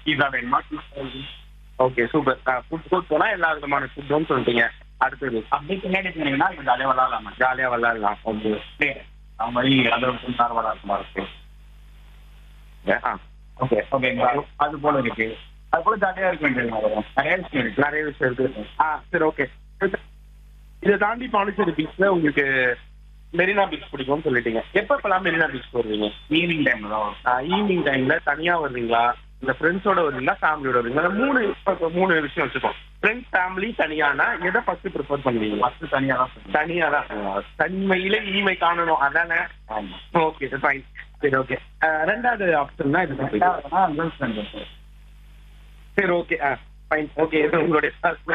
பீஸா வேணுமா okay super food court போனா எல்லா விதமான ஃபுட்டும் சொல்லிட்டீங்க அடுத்தது அப்படி பின்னாடி போனீங்கன்னா இங்க ஜாலியா விளாடலாம் ஜாலியா விளையாடலாம் ஓகே அது மாதிரி அதை கொஞ்சம் நார்மலா இருக்குமா இருக்கு ஆ ஓகே ஓகேங்களா அது போல இருக்கு அது போல ஜாலியா இருக்க வேண்டியது வரும் நிறைய விஷயம் இருக்கு நிறைய விஷயம் இருக்கு ஆ சரி ஓகே இதை தாண்டி பாண்டிச்சேரி பீச்ல உங்களுக்கு மெரினா பீச் பிடிக்கும்னு சொல்லிட்டீங்க எப்ப எப்பெல்லாம் மெரினா பீச் வருவீங்க ஈவினிங் டைம்ல தான் வரும் ஈவினிங் டைம்ல தனியா வருவீங்களா இல்ல ஃப்ரெண்ட்ஸோட வருவீங்களா ஃபேமிலியோட வருவீங்களா இந்த மூணு இப்ப மூணு விஷயம் வச்சுக்கோம் ஃப்ரெண்ட்ஸ் ஃபேமிலி தனியானா எதை ஃபர்ஸ்ட் ப்ரிஃபர் பண்ணுவீங்க ஃபர்ஸ்ட் தனியா தான் சொல்லுவேன் தனியா தான் தனிமையில ஈமை காணணும் அதானே ஆமா ஓகே ஃபைன் சரி ஓகே ரெண்டாவது ஆப்ஷன்னா இது ரெண்டாவதுனா கேர்ள் ஃப்ரெண்ட் இருக்கு சரி ஓகே ஆ ஃபைன் ஓகே இது உங்களுடைய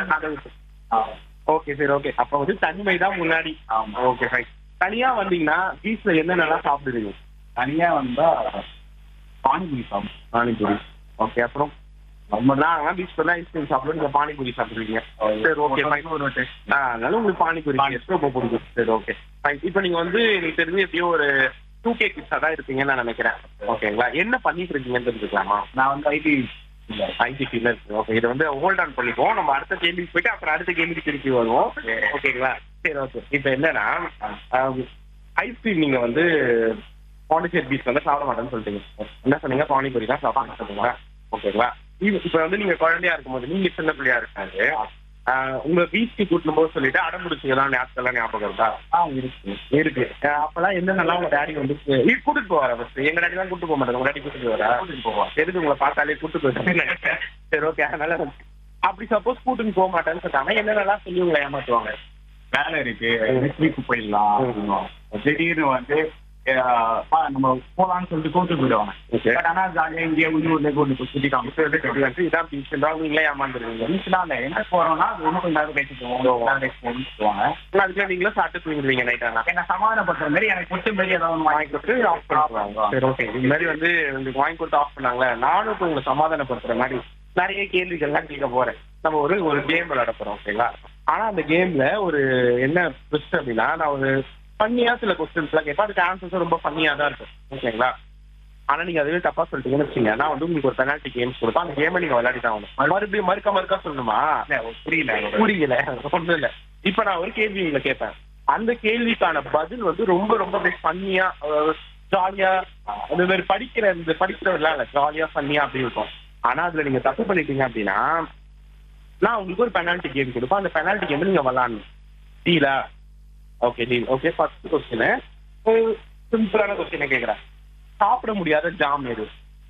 ஓகே சரி ஓகே அப்ப வந்து தனிமை தான் முன்னாடி ஆமா ஓகே ஃபைன் தனியா வந்தீங்கன்னா பீச்ல என்னென்னலாம் சாப்பிடுவீங்க தனியா வந்தா பானிபூரி சாப்பிடும் பானிபூரி ஓகே அப்புறம் நம்ம நான் பீச் போனா ஐஸ்கிரீம் சாப்பிடுவோம் நீங்க பானிபூரி சாப்பிடுவீங்க சரி ஓகே ஃபைன் ஒரு டேஸ்ட் ஆ அதனால உங்களுக்கு பானிபூரி டேஸ்ட் ரொம்ப பிடிக்கும் சரி ஓகே ஃபைன் இப்போ நீங்க வந்து எனக்கு தெரிஞ்சு எப்படியும் ஒரு டூ கே கிட்ஸா தான் இருப்பீங்கன்னு நான் நினைக்கிறேன் ஓகேங்களா என்ன பண்ணிட்டு இருக்கீங்கன்னு தெரிஞ்சுக்கலாமா நான் வந்து ஐடி ஐடி ஃபீல்ட்ல இருக்கு ஓகே இதை வந்து ஹோல்ட் ஆன் பண்ணிக்குவோம் நம்ம அடுத்த கேள்விக்கு போயிட்டு அப்புறம் அடுத்த கேள்விக்கு திருப்பி வருவோம் ஓகேங்களா சரி ஓகே இப்போ என்னன்னா ஐஸ்கிரீம் நீங்க வந்து பாண்டிச்சேரி பீச் வந்து சாப்பிட மாட்டேன்னு சொல்லிட்டீங்க என்ன சொன்னீங்க பானிபூரி தான் சாப்பிட சொன்னீங்களா ஓகேங்களா இப்போ வந்து நீங்க குழந்தையா இருக்கும்போது நீங்க சின்ன பிள்ளையா இருக்காது ஆஹ் உங்க பீச்சுக்கு கூட்டும் போது சொல்லிட்டு அடம் பிடிச்சிங்கலாம் ஞாபகம் ஞாபகம் இருக்கா ஆ இருக்கு இருக்கு ஆஹ் அப்பெல்லாம் என்னென்னலாம் உங்க டேடி வந்து இது கூட்டிட்டு போவாரா ஃபர்ஸ்ட் எங்க டேடி தான் கூட்டு போக மாட்டாங்க உங்க டேடி கூட்டிட்டு போவாரா கூட்டிட்டு போவான் எதுக்கு உங்களை பார்த்தாலே கூட்டு போயிட்டு சரி ஓகே அதனால வந்து- அப்படி சப்போஸ் கூட்டின்னு போக மாட்டேன்னு சொன்னாங்க என்னென்னலாம் சொல்லி உங்களை ஏமாத்துவாங்க வேலை இருக்கு ட்ரிப் போயிடலாம் திடீர்னு வந்து அஹ், பா, நம்ம போலாம்னு சொல்லிட்டு கூட்டு போயிடுவாங்க ஓகே பட் ஆனா ஜாலியா இங்கே உள்ளூர்ல கூட்டு போய் சுத்தி காமிச்சு இதான் பீச் நீங்களே ஏமாந்துருவீங்க பீச்லாம் இல்ல எங்க போறோம்னா அது இன்னும் கொஞ்சம் நேரம் கழிச்சு போவோம் நேரம் கழிச்சு போகணும்னு சொல்லுவாங்க அதுக்குள்ள நீங்களும் சாப்பிட்டு தூங்கிடுவீங்க நைட் ஆனா என்ன சமாதானப்படுத்துற மாதிரி எனக்கு பிடிச்ச மாதிரி ஏதாவது ஒண்ணு வாங்கி கொடுத்து ஆஃப் பண்ணுவாங்க சரி ஓகே இந்த மாதிரி வந்து உங்களுக்கு வாங்கி கொடுத்து ஆஃப் பண்ணாங்களே நானும் இப்போ உங்களை சமாதானப்படுத்துற மாதிரி நிறைய கேள்விகள்லாம் கேட்க போறேன் நம்ம ஒரு ஒரு கேம் விளையாட போறோம் ஓகேங்களா ஆனா அந்த கேம்ல ஒரு என்ன ட்விஸ்ட் அப்படின்னா நான் ஒரு ஃபன்னியா சில கொஸ்டின்ஸ் எல்லாம் கேட்பேன் அதுக்கு ஆன்சர்ஸ் ரொம்ப ஃபன்னியா தான் இருக்கும் ஓகேங்களா ஆனா நீங்க அதுவே தப்பா சொல்லிட்டீங்கன்னு வச்சுங்க நான் வந்து உங்களுக்கு ஒரு பெனால்ட்டி கேம்ஸ் கொடுப்பேன் அந்த கேமை நீங்க விளையாடி தான் ஆகணும் மறுபடியும் மறுக்க மறுக்க சொல்லணுமா புரியல புரியல ஒண்ணும் இல்ல இப்ப நான் ஒரு கேள்வி உங்களை கேட்பேன் அந்த கேள்விக்கான பதில் வந்து ரொம்ப ரொம்ப ஃபன்னியா ஜாலியா அந்த மாதிரி படிக்கிற இந்த படிக்கிறவர்களாம் இல்ல ஜாலியா ஃபன்னியா அப்படி இருக்கும் ஆனா அதுல நீங்க தப்பு பண்ணிட்டீங்க அப்படின்னா நான் உங்களுக்கு ஒரு பெனால்ட்டி கேம் கொடுப்பேன் அந்த பெனால்ட்டி கேம் நீங்க விளாடணும் டீலா okay deal okay first question சிம்பிளான கொஸ்டினை கேக்குறேன் சாப்பிட முடியாத ஜாம் எது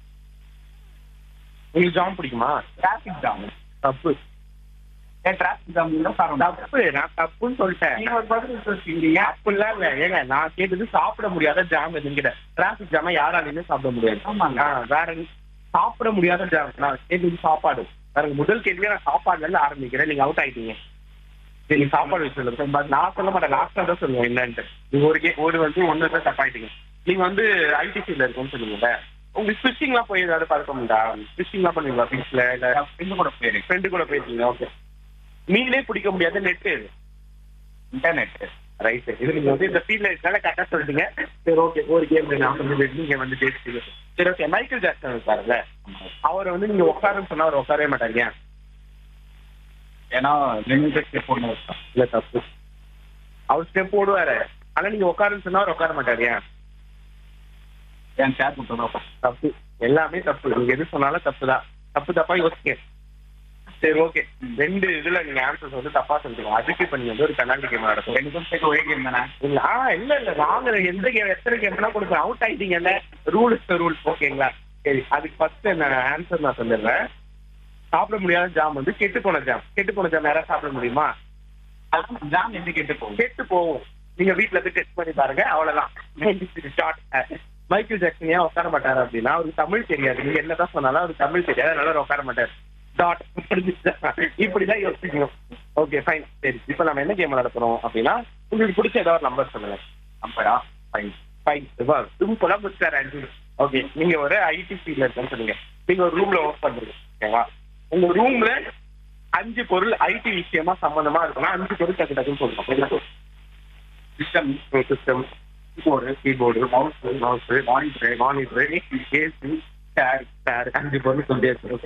உங்களுக்கு ஜாம் பிடிக்குமா டிராபிக் ஜாம் தப்பு ஏன் டிராபிக் ஜாம் தான் சார் தப்பு நான் தப்புன்னு சொல்லிட்டேன் நீங்க ஒரு பதில் சொல்லிட்டீங்க அப்படிலாம் இல்ல ஏங்க நான் கேட்டது சாப்பிட முடியாத ஜாம் எதுங்கிட்ட டிராபிக் ஜாம யாராலையுமே சாப்பிட முடியாது ஆமாங்க. ஆ, வேற என்ன? சாப்பிட முடியாத ஜாம் நான் கேட்டது சாப்பாடு வேற முதல் கேள்வியே நான் சாப்பாடுல இருந்து ஆரம்பிக்கிறேன் நீங்க அவுட் ஆயிட்டீங்க சரி சாப்பாடு விஷயம் பட் நான் சொல்ல மாட்டேன் லாஸ்டா தான் சொல்லுவேன் என்னன்ட்டு நீங்க ஒரு கே ஒரு வந்து ஒன்னு தான் தப்பாயிட்டீங்க நீங்க வந்து ஐடி ஃபீல்ட்ல இருக்கும்னு சொன்னீங்கல்ல உங்களுக்கு ஃபிஷிங்லாம் போய் ஏதாவது பழக்கம் உண்டா ஃபிஷிங்லாம் பண்ணுவீங்களா பீச்ல இல்ல ஃப்ரெண்டு கூட போயிரு ஃப்ரெண்டு கூட போயிருக்கீங்க ஓகே மீனே பிடிக்க முடியாத நெட் எது இன்டர்நெட் ரைட் இது நீங்க வந்து இந்த ஃபீல்ட்ல இருக்கனால கரெக்டா சொல்லிட்டீங்க சரி ஓகே ஒரு கேம் நான் வந்து நீங்க வந்து பேசுறீங்க சரி ஓகே மைக்கேல் ஜாக்சன் இருக்காருல்ல அவர் வந்து நீங்க உட்காருன்னு சொன்னா அவர் உட்காரவே மாட்டாங்க ஏன்? ஏன்னா ரெண்டு பேர் பொண்ணு இருக்கான் இல்ல தப்பு அவர் ஸ்டெப் போடுவாரு ஆனா நீங்க உட்காருன்னு சொன்னா அவர் உட்கார மாட்டாரு ஏன் என் சேர் கொடுத்தா தப்பு எல்லாமே தப்பு நீங்க எது சொன்னாலும் தப்பு தான் தப்பு தப்பா யோசிக்க சரி ஓகே ரெண்டு இதுல நீங்க ஆன்சர்ஸ் வந்து தப்பா சொல்றீங்க அதுக்கு இப்ப நீங்க வந்து ஒரு பெனால்டி கேம் நடக்கும் ரெண்டு பேரும் சேர்த்து ஒரே கேம் தானே இல்ல ஆ இல்ல இல்ல நாங்க எந்த கேம் எத்தனை கேம்னா கொடுப்பேன் அவுட் ஆயிட்டீங்கல்ல ரூல் இஸ் ரூல் ஓகேங்களா சரி அதுக்கு ஃபர்ஸ்ட் நான் ஆன்சர் நான் சொல்லிடுறேன் சாப்பிட முடியாத ஜாம் வந்து கெட்டு போன ஜாம் கெட்டு போன ஜாம் யாராவது சாப்பிட முடியுமா ஜாம் எப்படி கேட்டு போகும் கெட்டு போகும் நீங்க வீட்ல போய் டெஸ்ட் பண்ணி பாருங்க அவ்வளவுதான் ஷார்ட் மைக்கேல் ஜாக்சன் ஏன் உட்கார மாட்டாரு அப்படின்னா அவருக்கு தமிழ் தெரியாது நீங்க என்னதான் சொன்னாலும் அவருக்கு தமிழ் தெரியாது அதனால அவர் உட்கார மாட்டாரு டாட் இப்படிதான் யோசிக்கணும் ஓகே ஃபைன் சரி இப்போ நம்ம என்ன கேம் நடத்துறோம் அப்படின்னா உங்களுக்கு பிடிச்ச ஏதாவது நம்பர் சொல்லுங்க நம்பரா ஃபைன் ஃபைன் சிம்பிளா முடிச்சார் அஞ்சு ஓகே நீங்க ஒரு ஐடி ஃபீல்ட்ல இருக்கேன்னு சொன்னீங்க நீங்க ஒரு ரூம்ல ஒர்க் பண்றீங்க ஓகேவா உங்க ரூம்ல அஞ்சு பொருள் ஐடி விஷயமா சம்பந்தமா இருக்குன்னா அஞ்சு பொருள் டக்கு டக்குன்னு சொல்லணும் system system keyboard keyboard mouse mouse monitor monitor AC chair chair அஞ்சு பொருள் சொல்லியாச்சு ஓகே